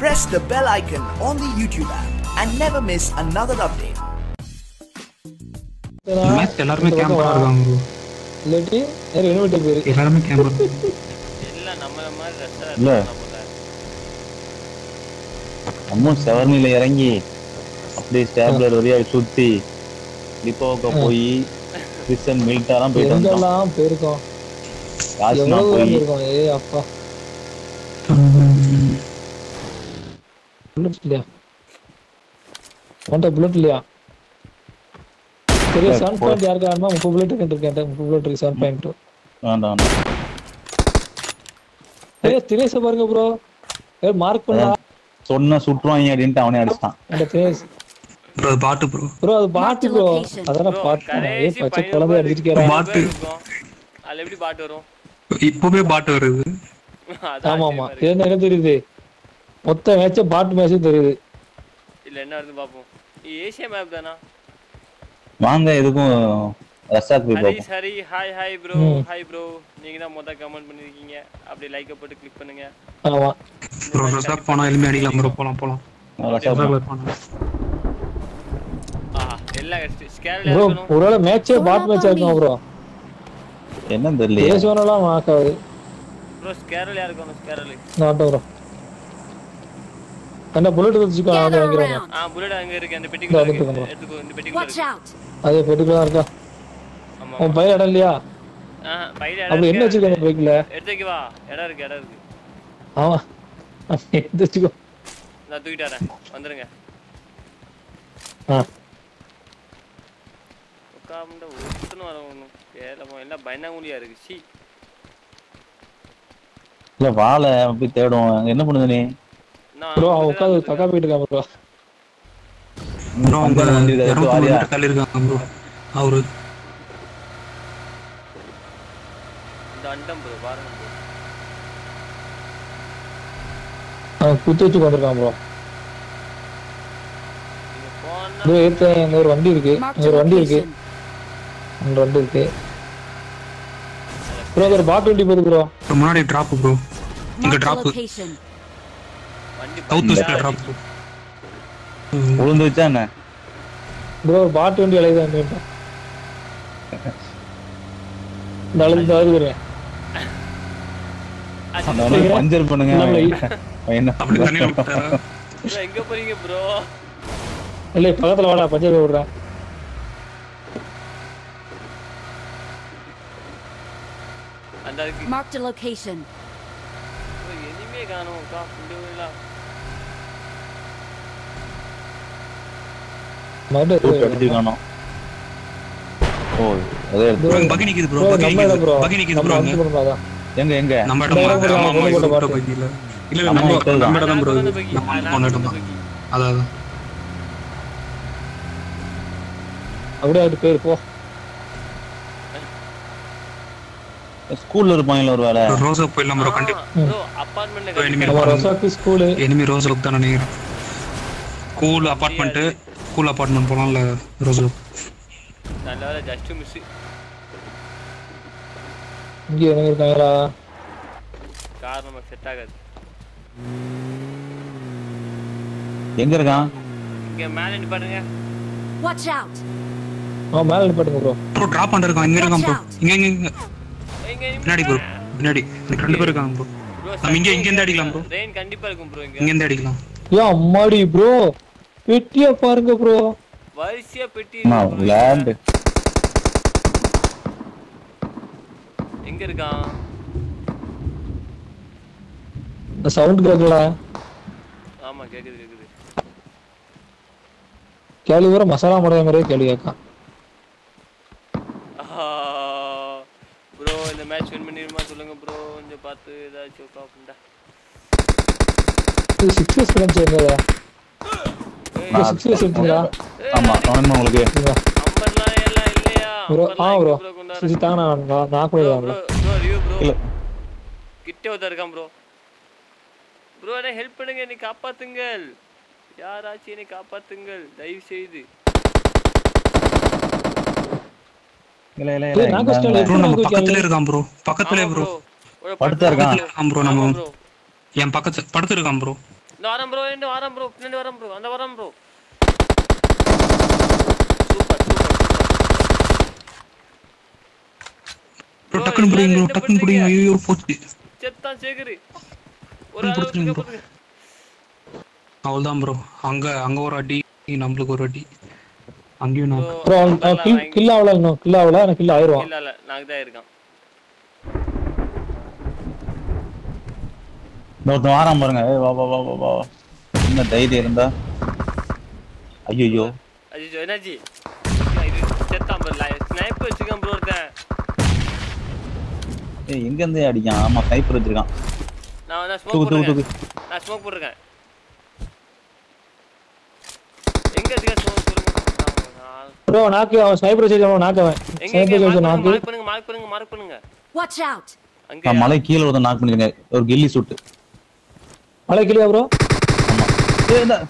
press the bell icon on the YouTube app and never miss another update. Match எல்லாருமே கேம்பரா இருக்காங்க bro. இல்லாட்டி வேற இனோவேட்டிவ் பேரு எல்லாருமே கேம்பரா எல்லாம் நம்மள மாதிரி ரஷ்டா இல்ல. அம்மும் செவர்னில இறங்கி அப்படியே ஸ்டேப்லர் வழியா சுத்தி டிப்போவுக்கு போய் கிறிஸ்டன் மில்ட்டாலாம் போயிட்டு வந்தோம் எங்கெல்லாம் போயிருக்கோம் காசுனா எவ்வளவு தூரம் போய் போயிருக்கோம் ஏ அப்பா புல்லட் இல்லையா உன்கிட்ட புல்லட் இல்லையா சரி செவன் பாயிண்ட் யாருக்கு வேணுமா முப்பது புல்லட் இருக்கேன் முப்பது புல்லட் இருக்கு செவன் பாயிண்ட் டூ வேண்டாம் வேண்டாம். ஏ திரேச பாருங்க ப்ரோ ஏ மார்க் பண்ணா சொன்ன சுற்றுவாங்க அப்படின்ட்டு அவனே அடிச்சிட்டான் அந்த திரேஸ் ப்ரோ அது பாட்டு ப்ரோ ப்ரோ அது பாட்டு ப்ரோ அதான பாட்டு ஏ பச்சை குழந்தை அடிச்சிருக்கேன் பாட்டு. அதுல எப்படி பாட்டு வரும் இப்பவே பாட்டு வருது அதான் ஆமா ஆமா ஆச்சரியமா இருக்கு. என்ன என்ன தெரியுது மொத்த மேட்ச பாட்டு மேட்சும் தெரியுது இல்ல என்ன வருது பாப்போம் இது ஏசியா மேப் தானா வாங்க எதுக்கும் ரசாக் போய் ஹரி பார்ப்போம் ஹரி ஹாய் ஹாய் ப்ரோ ம். ஹாய் ப்ரோ நீங்க தான் மொத்த கமெண்ட் பண்ணிருக்கீங்க அப்படியே லைக்க போட்டு கிளிக் பண்ணுங்க ஆமா ப்ரோ ரசாக் போனா எலுமே அடிக்கலாம் ப்ரோ போலாம் போலாம் ரசாக் ரசாக்ல போனா ஆஹா எல்லாம் ஸ்கேர்ல ப்ரோ இருக்கணும் ஒருவேளை மேட்சே பாட் மேட்சா இருக்கும் ப்ரோ என்னன்னு தெரியல பேசுவானெல்லாம் ஆக்காது ப்ரோ ஸ்கேரல் இருக்கணும் ஸ்கேரல் நான் வரேன் ப்ரோ என்ன புல்லட் வச்சுக்கோ நான் வந்து Gather வாங்கிக்கிறேன் around. ஆ புல்லட் அங்க இருக்கு அந்த பெட்டிக்குள்ள இதோ இருக்கு வந்துட்டு இருக்கேன். எடுத்துக்கோ இந்த பெட்டிக்குள்ள Watch இருக்கு out! அதே பெட்டுக்குள்ள இருக்கா ஆமா உன் பையன் இடம் இல்லையா ஆ பையில இடம் அப்படி என்ன இருக்கு. வச்சிருக்க அந்த பைக்ல எடுத்து வைக்க வா இடம் இருக்கு இடம் இருக்கு ஆமா எடுத்து வச்சுக்கோ நான் தூக்கிட்டு வரேன் வந்துருங்க ஆ உட்காந்து ஒருத்தனும் வர ஒன்றும் கேளமோ எல்லாம் பயந்தாங்குழியா இருக்கு சி இல்ல வாழை போய் தேடுவோம் அங்க என்ன பண்ணுது நீ நான் ப்ரோ அவன் வந்து உட்காந்து தான் தக்கா போயிட்டு இருக்கான் ப்ரோ ப்ரோ அவங்க பந்தல வண்டி இருக்கு, இரநூத்தி வாரியா மீட்டர் தள்ளி இருக்காங்க ப்ரோ அவரு இந்த அண்டம் ப்ரோ பாருங்க bro. அவன் குத்து வச்சு வந்திருக்கான் ப்ரோ நீங்க போனா ப்ரோ ஏத்த இங்க ஒரு வண்டி இருக்கு Marked இங்க a ஒரு வண்டி இருக்கு location. அங்க வண்டி இருக்கு ப்ரோ அது ஒரு பாட்டு வண்டி போகுது ப்ரோ ப்ரோ முன்னாடி டிராப் ப்ரோ இங்க Marked a டிராப் location. வண்டி சவுத் பயங்கரமா வெஸ்ட்ல டிராப் இருக்கு. உளுந்து வச்சா என்ன ப்ரோ ஒரு பாட்டு வண்டி அலையுது அங்க இந்த அழுது இந்த அழுது வருவேன் அது அந்த அவனை பஞ்சர் பண்ணுங்க இல்ல, இல்ல. அவன் என்ன அப்படி தண்ணியில விட்டாரா bro, எங்க போறீங்க ப்ரோ இல்ல பக்கத்துல வாடா பஞ்சர் விடுறேன் அந்த அதுக்கு Marked a location. bro, எதுவுமே காணும் கா ஃபுல்லுலாம் மறுபடியும் அடிச்சிருக்கானோ ஓ அதே எடுத்து Bro, பகி நிக்குது ப்ரோ ப்ரோ பகி நம்ம இடம் ப்ரோ நிக்குது பகி நிக்குது நம்ம ப்ரோ வந்து அங்க பண்ணுறோம் அதான் எங்க எங்க நம்ம இந்த இடம் இடம் ஆமா ஆமா போட்டு இது போட்டு விட்ட பாத்து. பகி இல்ல இல்ல நம்ம நம்ம விட்டது நம்ம இடம் தான் ப்ரோ நான் இது பக்கி, நம்ம நான் போன இடம் தான் பக்கி. அதான் அதான். அப்படியே அது பேர் போ ஸ்கூல்ல இருப்பாங்களா ஒரு வேலை ப்ரோ ரோஸா போயிடலாம் ப்ரோ கண்டிப்பா ப்ரோ அப்பார்ட்மெண்ட்ல Bro, இனிமே நம்ம ரசாக்கு ஸ்கூலு எனிமி ரோஸ் லுக் தான் நினைக்கிறேன் கூல் அபார்ட்மெண்ட் கூல் அபார்ட்மெண்ட் போலாம்ல ரோஸ் லுக் நல்ல வேலை ஜஸ்ட் மிஸ் இங்கே என்ன இருக்காங்களா கார் நமக்கு செட் ஆகாது எங்க இருக்கான் இங்க மேல நிப்பாட்டுங்க Watch out! அவன் மேல நிப்பாட்டுங்க ப்ரோ ப்ரோ டிராப் பண்ணிருக்கான் இங்க இருக்கான் ப்ரோ இங்க இங்க இங்க எங்க பின்னாடி ப்ரோ பின்னாடி ரெண்டு பேர் இருக்காங்க ப்ரோ ப்ரோ நம்ம இங்க இங்க இருந்து அடிக்கலாம் ப்ரோ ரெயின் கண்டிப்பா இருக்கும் ப்ரோ இங்க இங்க இருந்து அடிக்கலாம் ஏன் அம்மாடி ப்ரோ பெட்டியா பாருங்க ப்ரோ வரிசையா பெட்டி அம்மா, இருக்கு bro இங்க. லேண்ட் எங்க இருக்கான் இந்த சவுண்ட் கேட்கல ஆமா கேக்குது கேக்குது கேள்வி வர மசாலா மடங்க மாதிரியே கேள்வி கேட்கான் ப்ரோ இந்த மேட்ச் வின் பண்ணிருமா சொல்லுங்க ப்ரோ கொஞ்சம் பார்த்து ஏதாச்சும் ஒர்க் ஆகும்டா இது சிக்ஸ் இயர்ஸ் கிடைச்சு எங்கதா நான் சிக்ஸ் இயர்ஸ் எடுத்தீங்களா ஆமா சொன்னேன் உங்களுக்கு நம்பர்லாம் எல்லாம் இல்லையா ப்ரோ ஆ ப்ரோ ப்ரோ கொண்டாரு சுஜி தாங்க நான் நான் நான் கூட ப்ரோ தான் ப்ரோ ப்ரோ ரிவ்யூ ப்ரோ இல்ல கிட்ட ஒருத்தர் இருக்கான் ப்ரோ ப்ரோ என்ன ஹெல்ப் பண்ணுங்க என்னை காப்பாத்துங்கள் யாராச்சும் என்னை காப்பாத்துங்கள் தயவு செய்து இல்ல இல்ல ஏய், இல்ல நான் இந்தாங்க. கஷ்டம் ப்ரோ நம்ம பக்கத்துல இருக்கான் ப்ரோ பக்கத்துல ஆமா ப்ரோ bro. ஒரு படுத்தா இருக்கான். பக்கத்துல இருக்கான் ப்ரோ நம்ம ஆமா bro. என் பக்கத்து படுத்து இருக்கான் ப்ரோ இந்த வரேன் ப்ரோ இந்த வரேன் ப்ரோ பின்னாடி வரேன் ப்ரோ அந்த வரேன் ப்ரோ சூப்பர் சூப்பர் ப்ரோ டக்குன்னு பிடிங்க ப்ரோ டக்குன்னு பிடிங்க ஐயோ போச்சு செத்தான் சேகரு ஒரு ஆள் பிடிச்சிருங்க பிடிக்க bro. அவ்வளவுதான் ப்ரோ அங்க அங்க ஒரு அடி நம்மளுக்கு ஒரு அடி அங்கேயும் நான் ப்ரோ அவன் கில் கில் ஆகல இன்னும் கில் ஆகல எனக்கு கில் ஆயிடுவான் இல்ல இல்ல நாங்க தான் இருக்கான் இன்னொருத்தன் வாரான் பாருங்க ஏய், வா வா வா வா வா என்ன தைரியம் இருந்தா ஐயோ அஜிஜோ என்னாச்சு இது செத்தான் ப்ரோ ஸ்னைப்பர் வச்சிருக்கான் ப்ரோ ஒருத்தன் ஏய் எங்க இருந்து அடிக்கான் ஆமா ஸ்னைப்பர் வச்சிருக்கான் நான் நான் தூக்கு ஸ்மோக் தூக்கு போட்டுருக்கேன் தூக்கு நான் ஸ்மோக் போட்டிருக்கேன் எங்க இருக்கா ஸ்மோக் சொல்லுங்க நான் ப்ரோ நாக்கு அவன் ஸ்னைப்பர் வச்சு அவன் நாக்கவன் எங்க எங்க ஸ்னைப்பர் வச்சு நாக்கு மார்க் பண்ணுங்க மார்க் பண்ணுங்க மார்க் பண்ணுங்க Watch out! அங்க நான் மலை கீழே ஒருத்தன் நாக் பண்ணிருங்க ஒரு கில்லி சுட்டு மலை கிளியா ப்ரோ ஏய் இந்த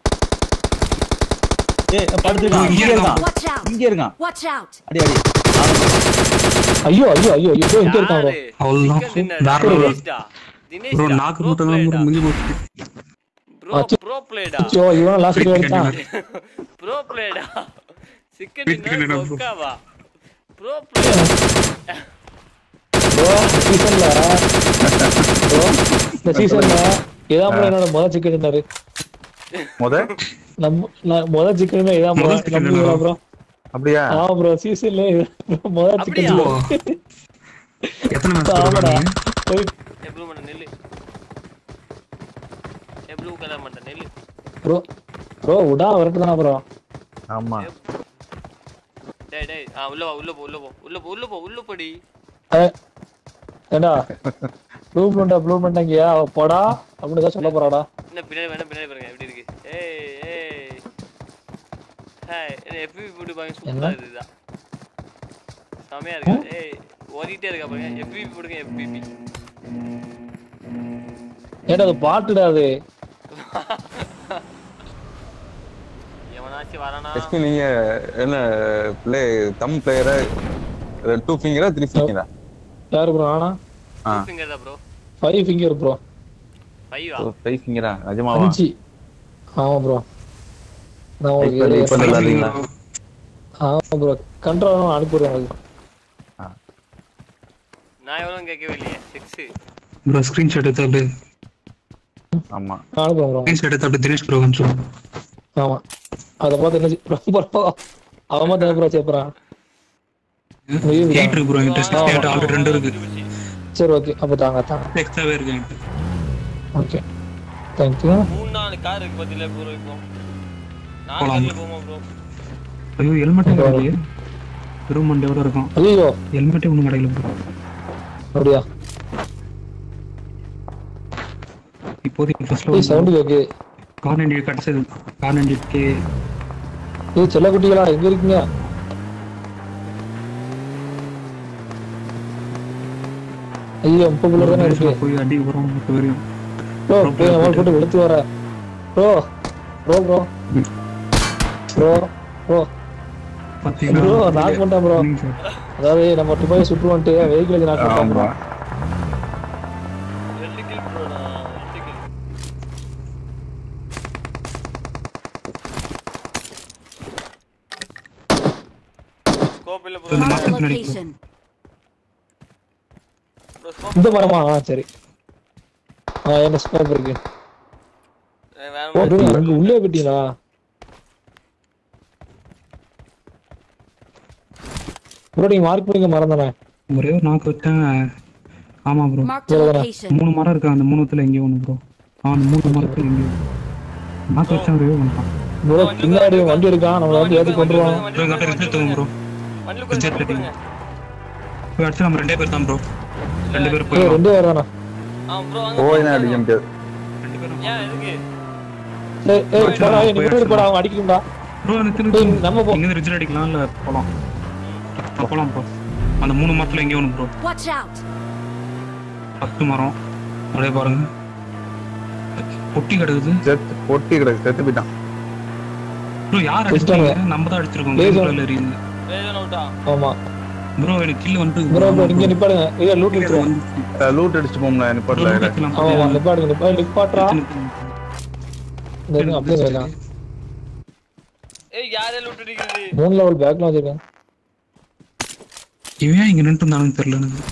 ஏய் படுத்துருக்கான் இங்கே இருக்கான் Watch out! இங்கே இருக்கான் Watch out! அடி அடி ஐயோ ஐயோ ஐயோ ஐயோ இங்க இருக்கான் ப்ரோ யாரு? அவ்வளவுதான். Chicken dinner. வேற level. தினேஷ்டா. தினேஷ்டா. ப்ரோ நாக்கு Pro மட்டும் தான் player ப்ரோ டா. முடிஞ்சு போச்சு Pro- pro player டா. ஐயோ இவன் லாஸ்ட் Chicken வரைக்கும் dinner. Pro player டா. Chicken Chicken dinner dinner, bro. கொக்காவா? Pro player. ப்ரோ சீசன்ல ப்ரோ இந்த சீசன்ல இதான் ப்ரோ என்னோட முதல் சிக்கன் டின்னர் முத நம்ம நான் முதல் சிக்கன் இதான் ப்ரோ முதல் chicken நம்ம dinner. ப்ரோ அப்படியா ஆமா ப்ரோ சீசன்ல முதல் சிக்கன் அப்படியா? எத்தனை மேட்ச் ஆமாடா போடுறாங்க போய் ஏய், blue மண்டை நெல்லு. ஏய், blue color மண்டை நெல்லு. ப்ரோ ப்ரோ விடா வரட்டு தானே ப்ரோ ஆமா டேய், டேய். ஆ, உள்ள வா, உள்ள போ, உள்ள போ, உள்ள போ, உள்ள போ, உள்ள போடி. ஏண்டா ப்ளூ பண்ணா ப்ளூ பண்ணாங்கயா அவ போடா அப்படின்னு தான் சொல்ல போறாடா என்ன பின்னாடி வேணா பின்னாடி பாருங்க எப்படி இருக்கு ஏய் ஏய் ஹாய் என்ன FPV போட்டு பாருங்க சூப்பரா இருக்குதா செமையா இருக்கா ஏய் ஓடிட்டே இருக்கா பாருங்க FPV போடுங்க FPV ஏண்டா அது பாட்டுடா அது எவனாச்சும் வரானா எஸ்பி நீங்க என்ன பிளே தம் பிளேயரா டூ ஃபிங்கரா த்ரீ ஃபிங்கரா யாரு ப்ரோ ஆனா ஆ ஃபிங்கர் தான் ப்ரோ ஃபைவ் ஃபிங்கர் ப்ரோ ஃபைவா ஃபைவ் ஃபிங்கரா நிஜமாவா அஞ்சு ஆமா ப்ரோ நான் இப்ப உங்களுக்கு இப்ப நல்லா இல்லைங்களா ஆமா ப்ரோ கண்ட்ரோல் அனுப்பிடுறேன் உங்களுக்கு நான் எவ்வளவு கேட்கவே இல்லையே சிக்ஸ் ப்ரோ ஸ்கிரீன்ஷாட் எடுத்து அப்படியே ஆமா நான் அனுப்புறேன் ப்ரோ ஸ்கிரீன்ஷாட் எடுத்து அப்படியே தினேஷ் ப்ரோ அனுப்பிச்சு ஆமா அதை பார்த்து என்ன செய்- ரொம்ப ரொம்ப அவன் பார்த்து என்ன ப்ரோ சேர்ப்புறான் எயிட் இருக்கு ப்ரோ என்கிட்ட சிக்ஸ்டி எயிட் ஆல்ரெடி ரெண்டு இருக்கு சரி ஓகே அப்போ தாங்க தாங்க எக்ஸ்ட்ராவே இருக்கு என்கிட்ட ஓகே தேங்க்யூ மூணு நாலு கார் இருக்கு பத்தில ப்ரோ இப்போ நாலு போலாம். கார்ல போமா ப்ரோ ஐயோ ஹெல்மெட்டே கிடைக்கலையே வெறும் மண்டையோட இருக்கும் ஐயோ ஹெல்மெட்டே ஒன்றும் கிடைக்கல ப்ரோ அப்படியா இப்போதைக்கு ஏய் ஃபர்ஸ்ட் சவுண்டு கேக்கு கார் நைன்டி கிடைச்சது கார் நைன்டி கே ஏய் செல்ல குட்டிகளா எங்க இருக்கீங்க ஐயோ முப்பது தானே இருக்கு போய் அடி வரும் முப்பது வரையும் ப்ரோ போய் அவன் போட்டு வெளுத்து வர bro bro bro bro bro பாத்தீங்களா ப்ரோ நாக் பண்ணிட்டேன் ப்ரோ இல்லைங்க சார். அதாவது நம்ம துபாய் சுற்றுவான்ட்டு வெஹிக்கிள் நாக் பண்ணிட்டேன் ப்ரோ ஆமா ரெண்டு கில் ப்ரோ நான் ரெண்டு கில் ஸ்கோப் இல்ல ப்ரோ இந்த Mark மாசம் the பின்னாடி location. ப்ரோ ஸ்கோப் இந்த மரமா ஆ சரி ஆ என்ன ஸ்கோப் இருக்கு வேற ஓ bro, அங்க உள்ளே போயிட்டீங்களா ப்ரோ நீங்க மார்க் பண்ணிக்க மறந்தானே ஒரே ஒரு நாக்கு வச்சேன் ஆமா ப்ரோ Marked a location. மூணு மரம் இருக்கு அந்த மூணுத்துல எங்கேயோ ஒன்று ப்ரோ ஆ அந்த மூணு மரத்துல எங்கேயோ நாக்கு வச்சேன் ஒரே ஒன்று தான் ப்ரோ பின்னாடி வண்டி இருக்கான் நம்மள வந்து ஏத்தி கொண்டு போவான் ப்ரோ இங்கே ரிசல்ட் தூங்க ப்ரோ வண்டில ரிசல்ட் கொஞ்சம் எடுங்க போய் அடிச்சு நம்ம ரெண்டே பேர் தான் ப்ரோ ரெண்டு பேர் ப்ரோ போய் ரெண்டு பேர் தானா ஆ ப்ரோ அங்க போய் தான் அடிக்க முடியாது ரெண்டு பேரும் ஏன் எதுக்கு ஏய் ஏய் போடா ஏய், நீ முன்னாடி போடா அவன் அடிக்கணும்டா ப்ரோ எனக்கு டேய், நம்ம போ இங்க ரிஜில் அடிக்கலாம் இல்ல போலாம் ஆ, போலாம் ப்ரோ அந்த மூணு மரத்துல எங்கேயோ ஒன்று ப்ரோ Watch out! பத்து மரம் அப்படியே பாருங்க பொட்டி கிடக்குது செத்து பொட்டி கிடக்கு செத்து போயிட்டான் ப்ரோ யார் வச்சுட்டாங்க. அடிச்சிட்டாங்க நம்ம தான் அடிச்சிருக்கோம் Laser. கேம்ல எரியுது ரேஜன் அவுட்டா ஆமா ப்ரோ எனக்கு கில் வந்து ப்ரோ ப்ரோ இங்க நிப்பாடுங்க ஏய் லூட் எடுத்துருவோம் லூட் அடிச்சு போம்ல நிப்பாட்ல ஆமா ஆமா நிப்பாடுங்க நிப்பா நிப்பாட்றா இந்த இருங்க, அப்படியே இருக்கலாம் ஏய் யாரே லூட் அடிக்கிறது மூணு லெவல் பேக்ல வச்சிருக்கேன் இவன் ஏன் இங்க நின்று இருந்தானு தெரியல எனக்கு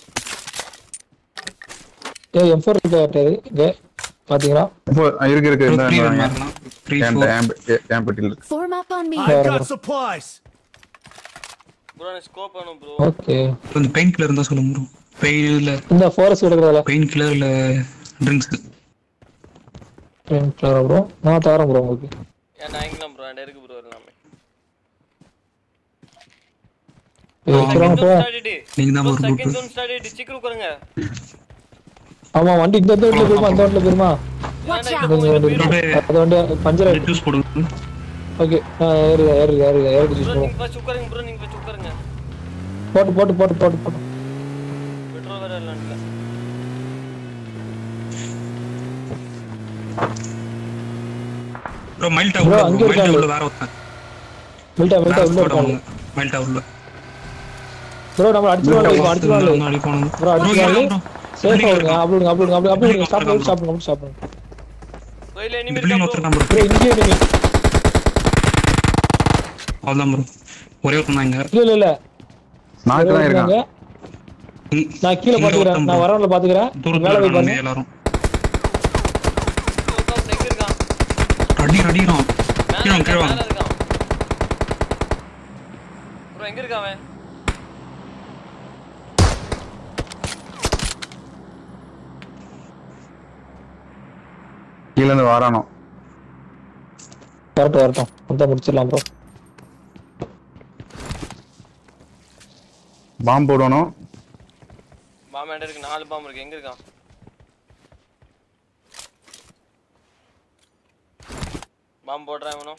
ஏய் எம் ஃபோர் இருக்காரு இங்க பாத்தீங்களா இப்போ இருக்கு இருக்கு இந்த த்ரீ இந்த வரலாம் த்ரீ என் ஃபோர் என் என் பெட்டியில் இருக்கு Form up on me. I've got supplies. Bro எனக்கு ஸ்கோப் வேணும் ப்ரோ ஓகே இந்த பெயின் கில்லர் இருந்தா சொல்லுங்க ப்ரோ பெயின் இல்ல இந்த ஃபாரஸ்ட் எடுக்கிறதுல பெயின் கில்லர் இல்ல ட்ரிங்க்ஸ் ட்ரெயின் ஃபிளவர் ப்ரோ நான் தரேன் ப்ரோ உங்களுக்கு ஏன் நான் இங்கலாம் ப்ரோ என்கிட்ட இருக்கு ப்ரோ எல்லாமே ஏய், வச்சிருவாங்க ப்ரோ நீங்க தான் ஒரு செகண்ட் ரூட் ஜோன் ஸ்டார்ட் ஆயிட்டு சீக்கிரம் உட்காருங்க ஆமா வண்டி இந்த இந்த வண்டில போயிருமா இந்த வண்டில போயிருமா Watch வேணாம், out. இந்த வண்டி இருக்கு. அது வண்டி பஞ்சர் ஆயிடுச்சு ஜூஸ் போடுங்க ஓகே ஏறு ஏறு ஏறு ஏறு ப்ரோ ஜூஸ் நீங்க ஃபர்ஸ்ட் உட்காருங்க ப்ரோ நீங்க ஃபர்ஸ்ட் உட்காருங்க போட்டு போட்டு போட்டு போட்டு போட்டு பெட்ரோல் வேற இல்ல இல்ல ப்ரோ மைல் Bro, டவுன்ல அங்க மைல் இருக்காங்க. டவுன்ல வேற ஒருத்தன் மில்ட்டா மில்ட்டா வேற உள்ள ஸ்குவாட் இருக்காங்க அவங்க மைல் டவுன்ல ப்ரோ நம்ம அடிச்சுவாங்க அடிச்சுவாங்க அடி போனோம் ப்ரோ அடிச்சுவாங்க சேஃபா விடுங்க அப்படி விடுங்க அப்படி விடுங்க அப்படி அப்படி விடுங்க ஸ்டாப் இருக்கான் ஸ்டாப் பண்ணுங்க ஸ்டாப் பண்ணுங்க ரோயில இந்த எனிமி பில்டிங் இருக்கா ஒருத்தர் ப்ரோ தான் ப்ரோ ப்ரோ இங்கே நீங்க அவ்வளவுதான் ப்ரோ ஒரே ஒருத்தன் தான் இங்க இல்ல இல்ல இல்ல நாக்கு தான் இருக்கான் இருக்காங்க. இங்க- நான் கீழே இங்க பாத்துக்கிறேன் ஒருத்தன் நான் bro. வரவங்கள பாத்துக்கிறேன் தூரத்துல மேல போய் இருக்கானுங்க பாருங்க எல்லாரும் எங்க இருக்கான் அடி அடிக்கிறான் மேல கீழே இருக்கான், கீழே மேல இருக்கான் ப்ரோ எங்க இருக்கான் அவன் கீழ இருந்து வரானோ வரட்டும் வரட்டும் மொத்தம் முடிச்சிடலாம் ப்ரோ பாம்பு போடணும் பாம் என்கிட்ட இருக்கு நாலு பாம் இருக்கு எங்க இருக்கான் பாம் போடுறேன் இவனும்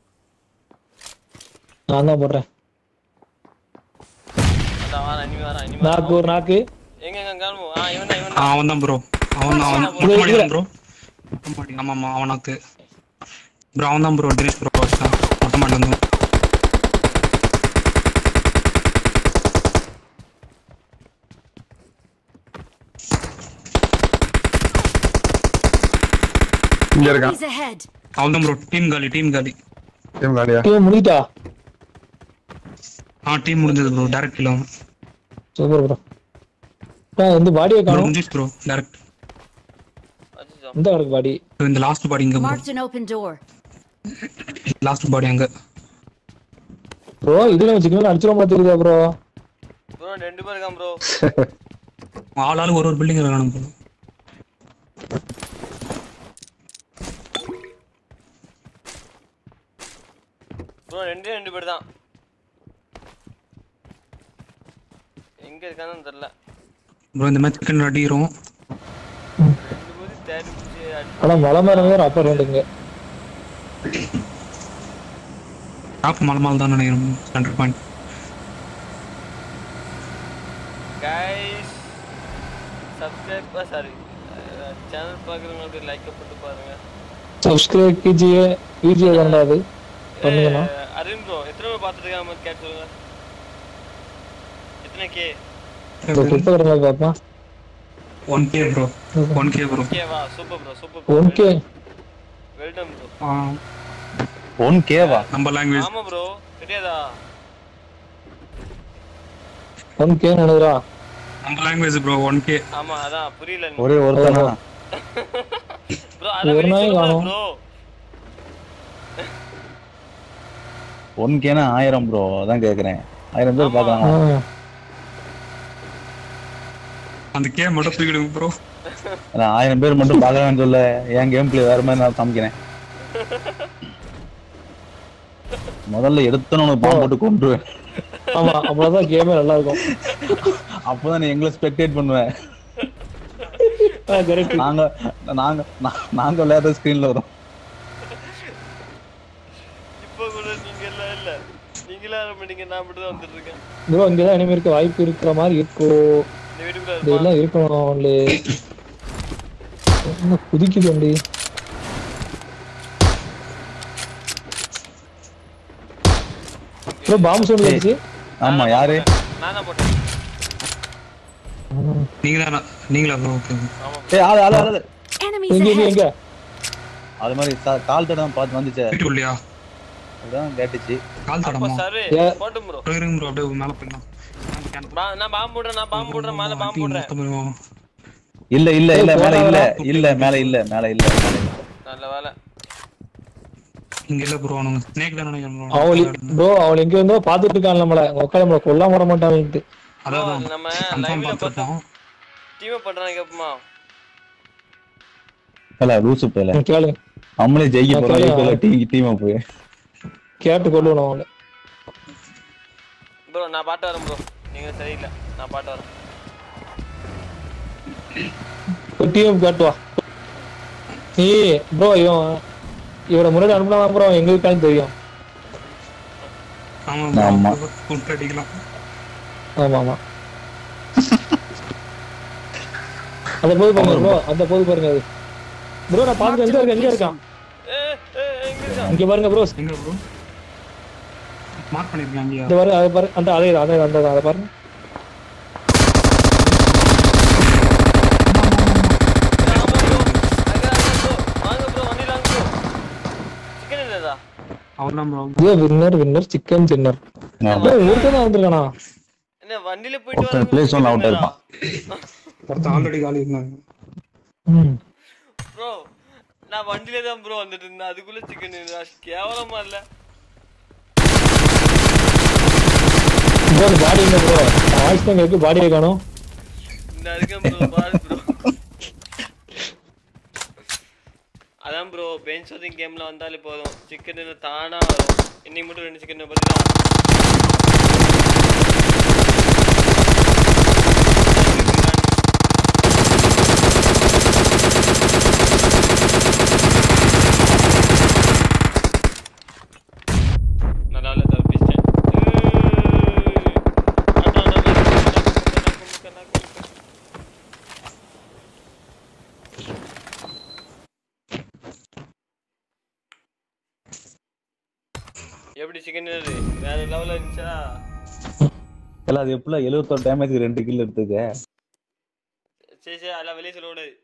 நான் தான் போடுறேன் அதான் வாரேன் இனிமே வரேன் இனிமே நாக்கு வரேன் ஒரு நாக்கு எங்க எங்க காணுமோ ஆ இவன் தான் இவன் ஆ, அவன் தான் ப்ரோ அவன் தான் அவன் இது- மொட்டை இதுல- ப்ரோ ஆமா ஆமா அவனுக்கு ப்ரோ அவன் தான் ப்ரோ தினேஷ் ப்ரோ வச்சான் மொட்டை மாடி வந்து இங்க இருக்கான் Enemies ahead. அவன் தான் ப்ரோ டீம் காலி டீம் காலி டீம் காலியா டீம் முடிட்டா ஆ டீம் முடிஞ்சது ப்ரோ டேரக்ட் கிலோ சூப்பர் ப்ரோ இந்த பாடியை ப்ரோ காணும் முடிஞ்சிச்சு ப்ரோ டேரக்ட் அச்சோ இந்த கிடக்கு பாடி இந்த லாஸ்ட் பாடி இங்க bro Marked an open door. Last body அங்க ப்ரோ இதுல வச்சுக்கணும் அடிச்சிட தெரியுதா ப்ரோ ப்ரோ ரெண்டு பேர் இருக்கான் ப்ரோ ஆள் ஆளு ஒரு ஒரு பில்டிங் இருக்கானு ப்ரோ ப்ரோ ரெண்டே ரெண்டு பேர் தான் எங்க இருக்கான்னு தெரியல ப்ரோ இந்த மேட்ச் சிக்கன் அடிக்கிறோம் ரெண்டு பேரும் தேடி பிடிச்சி அடி ஆனா மலை மேல வேற அப்பர் ரெண்டுங்க டாப் மலை மேல தான் நினைக்கிறேன் centre point guys subscribe sorry channel பார்க்குறவங்களுக்கு லைக் போட்டு பாருங்க சப்ஸ்கிரைப் कीजिए कीजिए தான்டா அது பண்ணுங்கண்ணா ஏய், அருண் ப்ரோ எத்தனை பேர் பார்த்துட்டு இருக்காங்க கேட்டு சொல்லுங்க எத்தனை கே இந்த குப்பை கடலை பாப்பா one K bro one K bro கேவா super bro super one K well done bro one கேவா நம்ம லாங்குவேஜ் ஆமா ப்ரோ தெரியாதா ஒன் கே நினைக்கிறா நம்ம லாங்குவேஜ் ப்ரோ ஒன் கே ஆமா அதான் புரியல ஒரே ஒருத்தனா ப்ரோ அதான் ஒரு நாய் காணோம். ப்ரோ ஒன் கேனா ஆயிரம் ப்ரோ அதான் கேக்குறேன் ஆயிரம் பேர் பாக்கலாம் அந்த கே மட்டும் தூக்கிடுங்க ப்ரோ நான் ஆயிரம் பேர் மட்டும் பாக்கலாம்னு சொல்ல என் கேம் பிளே வேற மாதிரி நான் காமிக்கிறேன் முதல்ல எடுத்தோன்னு உனக்கு பாம்பு போட்டு கொண்டுருவேன் ஆமா அவ்வளவுதான் கேமே நல்லா இருக்கும் அப்பதான் நீ எங்களை ஸ்பெக்டேட் பண்ணுவேன் கரெக்ட் நாங்க நாங்க நா- நாங்க விளையாடுற ஸ்கிரீன்ல வரும் இப்போ கூட நீங்க எல்லாம் இல்ல நீங்களா ஆரம்பிட்டீங்க நான் மட்டும் தான் வந்துட்டு இருக்கேன் ப்ரோ இங்கதான் இனிமே இருக்க வாய்ப்பு இருக்கிற மாதிரி இருக்கும் இந்த வீட்டுக்குள்ள இது எல்லாம் இருக்கணும் ஒன்லி என்ன குதிக்குது வண்டி ப்ரோ பாம்பு சவுண்ட் வந்துச்சு ஆமா யாரு நான் தான் போட்டேன் நீங்களா நீங்களா ப்ரோ ஓகே ஏய் ஆளு ஆளு ஆளு Enemies எங்க எங்க ahead. எங்க அது மாதிரி கா- கால் தடம் பார்த்து வந்துச்சே வீட்டு இல்லையா அதான் கேட்டுச்சு கால் அப்போ தடமா சர்வே ஏ. போட்டும் ப்ரோ ப்ரோ இருங்க ப்ரோ அப்படியே மேலே போயிடலாம் பா- நான் பாம்பு போடுறேன் நான் பாம்பு போடுறேன் மேல பாம்பு போடுறேன் இல்ல இல்ல இல்ல ஏய், மேல இல்ல போடா, இல்ல மேல இல்ல மேல இல்ல மேல இல்ல. நல்ல வேலை இங்க இல்ல ப்ரோ அவனுங்க ஸ்னேக் தான் நினைக்கிறேன் அவளி bro. ப்ரோ அவள் எங்க இருந்தோ பாத்துட்டு இருக்கான் நம்மள உட்கார நம்மள கொல்லாம விட மாட்டான்ட்டு அதான் bro, நம்ம கன்ஃபார்ம் லைவ்ல பார்த்தோம் பார்த்துருப்போம் டீம் அப் பண்றாங்க கேப்பமா இல்ல லூசு பேல ம், கேளு நம்மளே ஜெயிக்க நான் போறோம் கேளு. ஈக்குவலா டீம் டீமா போய் கேட்டு கொள்ளுவோம் அவளை ப்ரோ நான் பாட்டு வரேன் ப்ரோ நீங்க சரியில்லை நான் பாட்டு வரேன் டீம் கேட்டு வா நீ ப்ரோ இவன் இவரை முன்னாடி அனுப்பினா ப்ரோ எங்க இருக்கான்னு தெரியும் ஆமா ஆமா. ப்ரோ கூப்பிட்டு அடிக்கலாம் ஆமா ஆமா அந்த போது பாருங்க ப்ரோ அந்த போது பாருங்க அது ப்ரோ நான் பாத்துட்டு எங்க இருக்க எங்க இருக்கான் ஏ ஏ எங்க இருக்கா இங்க பாருங்க ப்ரோ எங்க ப்ரோ மார்க் பண்ணிருக்கேன் அங்கேயா இந்த பாருங்க அதை பாருங்க அந்த அதே அதே அந்த அதை பாருங்க ஆமா ப்ரோ அங்க அங்க ப்ரோ வாங்க ப்ரோ வண்டில வாங்க ப்ரோ சிக்கன் இல்லதா அவர் தான் ப்ரோ ஐயோ வின்னர் வின்னர் சிக்கன் சின்னர் ஆமா ஒருத்தர் தான் வந்திருக்கானா என்ன வண்டில போயிட்டு ஒருத்தன் வரவங்க play zone chicken out இல்லதா? ஒருத்தன் ஆல்ரெடி காலி இருந்தாங்க ம் ப்ரோ நான் வண்டில தான் ப்ரோ வந்துட்டு இருந்தேன் அதுக்குள்ள சிக்கன் கேவலமா இல்ல ப்ரோ பாடி இல்லை ப்ரோ வாய்ஸ் தான் கேட்கு பாடியை காணும் இந்த இருக்கேன் ப்ரோ பாரு ப்ரோ அதான் ப்ரோ பெஞ்ச் ஷூட்டிங் கேம்ல வந்தாலே போதும் சிக்கன் தானா வரும் இன்னைக்கு மட்டும் ரெண்டு சிக்கன் பார்த்தீங்களா நல்லா இல்ல தப்பிச்சிட்டேன் ஏய். அண்ணா, அண்ணா, அண்ணா, அண்ணா, அண்ணா, அண்ணா, அண்ணா. எப்படி சிக்கன் வேற லெவல்ல இருந்துச்சா இல்ல அது எப்படிலாம் எழுபத்தோரு டேமேஜ் ரெண்டு கில் எடுத்துக்க சரி சரி அதெல்லாம் வெளியே சொல்ல கூடாது